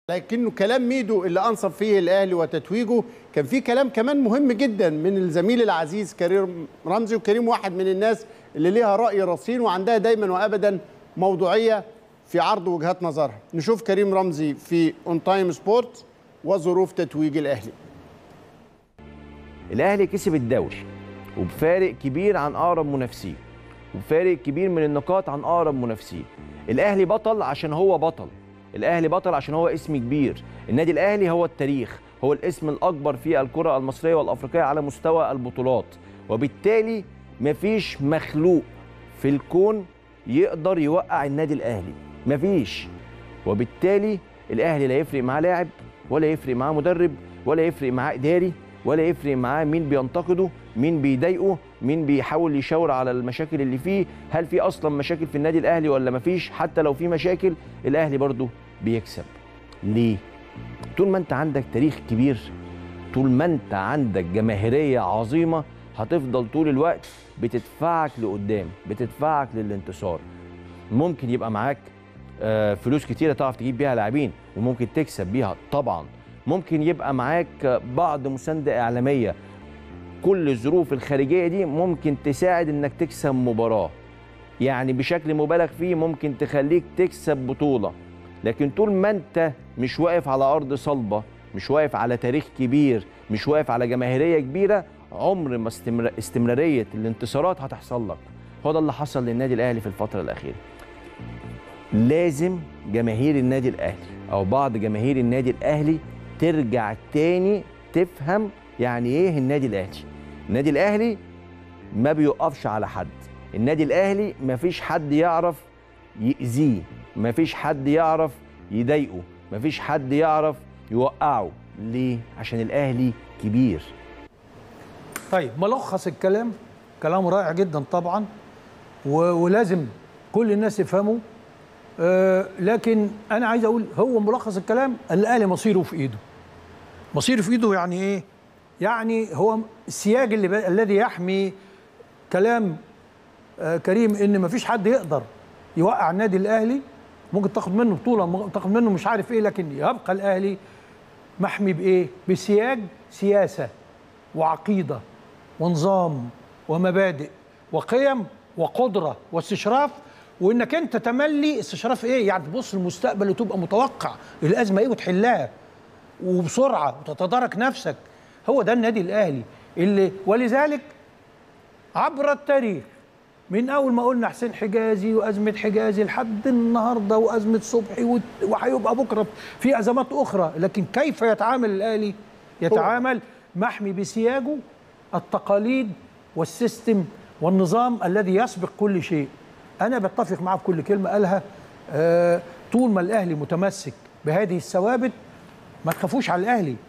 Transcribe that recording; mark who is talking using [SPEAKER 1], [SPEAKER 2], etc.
[SPEAKER 1] لكنه كلام ميدو اللي انصف فيه الاهلي وتتويجه كان في كلام كمان مهم جدا من الزميل العزيز كريم رمزي وكريم واحد من الناس اللي ليها راي رصين وعندها دايما وابدا موضوعيه في عرض وجهات نظرها نشوف كريم رمزي في اون تايم سبورت وظروف تتويج الاهلي
[SPEAKER 2] الاهلي كسب الدوري وبفارق كبير عن اقرب منافسيه وبفارق كبير من النقاط عن اقرب منافسيه الاهلي بطل عشان هو بطل الاهلي بطل عشان هو اسم كبير النادي الاهلي هو التاريخ هو الاسم الاكبر في الكره المصريه والافريقيه على مستوى البطولات وبالتالي مفيش مخلوق في الكون يقدر يوقع النادي الاهلي مفيش وبالتالي الاهلي لا يفرق معاه لاعب ولا يفرق معاه مدرب ولا يفرق معاه اداري ولا يفرق معاه مين بينتقده مين بيضايقه مين بيحاول يشاور على المشاكل اللي فيه هل في اصلا مشاكل في النادي الاهلي ولا مفيش حتى لو في مشاكل الاهلي برضه بيكسب ليه طول ما انت عندك تاريخ كبير طول ما انت عندك جماهيريه عظيمه هتفضل طول الوقت بتدفعك لقدام بتدفعك للانتصار ممكن يبقى معاك آه، فلوس كتيره تعرف تجيب بيها لاعبين وممكن تكسب بيها طبعا ممكن يبقى معاك بعض مسانده اعلاميه كل الظروف الخارجيه دي ممكن تساعد انك تكسب مباراه يعني بشكل مبالغ فيه ممكن تخليك تكسب بطوله لكن طول ما انت مش واقف على ارض صلبه مش واقف على تاريخ كبير مش واقف على جماهيريه كبيره عمر ما استمر... استمراريه الانتصارات هتحصل لك هو ده اللي حصل للنادي الاهلي في الفتره الاخيره لازم جماهير النادي الاهلي او بعض جماهير النادي الاهلي ترجع تاني تفهم يعني ايه النادي الاهلي النادي الاهلي ما بيقفش على حد النادي الاهلي ما فيش حد يعرف يأذيه ما فيش حد يعرف يضايقه ما فيش حد يعرف يوقعه ليه عشان الاهلي كبير
[SPEAKER 3] طيب ملخص الكلام كلام رائع جدا طبعا و- ولازم كل الناس يفهموا آه لكن انا عايز اقول هو ملخص الكلام الاهلي مصيره في ايده مصيره في ايده يعني ايه يعني هو السياج اللي ب... الذي يحمي كلام آه كريم ان مفيش حد يقدر يوقع النادي الاهلي ممكن تاخد منه بطوله ممكن تاخد منه مش عارف ايه لكن يبقى الاهلي محمي بايه بسياج سياسه وعقيده ونظام ومبادئ وقيم وقدره واستشراف وانك انت تملي استشراف ايه يعني تبص للمستقبل وتبقى متوقع الازمه ايه وتحلها وبسرعه وتتدارك نفسك هو ده النادي الاهلي اللي ولذلك عبر التاريخ من اول ما قلنا حسين حجازي وازمه حجازي لحد النهارده وازمه صبحي وت- وهيبقى بكره في ازمات اخرى لكن كيف يتعامل الاهلي يتعامل محمي بسياجه التقاليد والسيستم والنظام الذي يسبق كل شيء انا بتفق معاه في كل كلمه قالها آه طول ما الاهلي متمسك بهذه الثوابت ما تخافوش على الاهلي